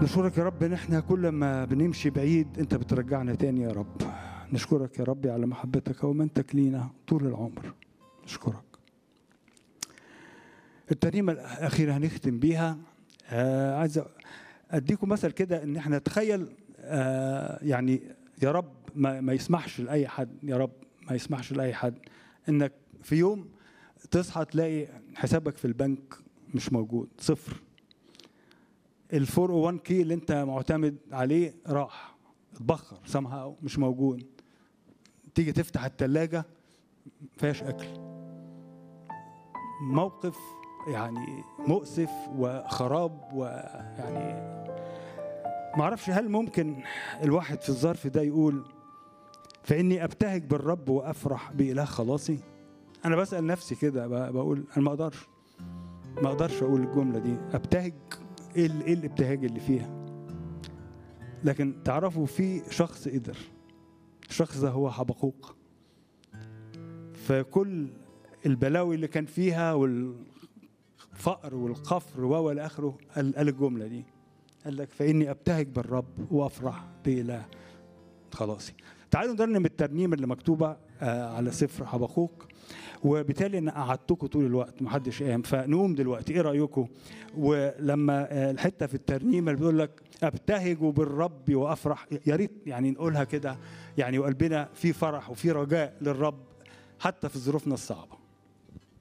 نشكرك يا رب ان احنا كل ما بنمشي بعيد انت بترجعنا تاني يا رب نشكرك يا ربي على محبتك ومنتك لينا طول العمر نشكرك الترنيمة الأخيرة هنختم بيها آه عايز أديكم مثل كده إن إحنا نتخيل آه يعني يا رب ما, ما يسمحش لأي حد يا رب ما يسمحش لأي حد إنك في يوم تصحى تلاقي حسابك في البنك مش موجود صفر ال 401 كي اللي انت معتمد عليه راح اتبخر سامها مش موجود تيجي تفتح الثلاجه فيهاش اكل موقف يعني مؤسف وخراب ويعني ما اعرفش هل ممكن الواحد في الظرف ده يقول فاني ابتهج بالرب وافرح باله خلاصي انا بسال نفسي كده بقول انا ما اقدرش ما اقدرش اقول الجمله دي ابتهج ايه ايه الابتهاج اللي فيها لكن تعرفوا في شخص قدر الشخص ده هو حبقوق فكل البلاوي اللي كان فيها والفقر والقفر و الى اخره قال, قال الجمله دي قال لك فاني ابتهج بالرب وافرح باله خلاصي تعالوا نرنم الترنيمه اللي مكتوبه على سفر حبقوق وبالتالي انا قعدتكم طول الوقت محدش قام فنقوم دلوقتي ايه رايكم ولما الحته في الترنيمه اللي بيقول لك ابتهج بالرب وافرح يا ريت يعني نقولها كده يعني وقلبنا في فرح وفي رجاء للرب حتى في ظروفنا الصعبه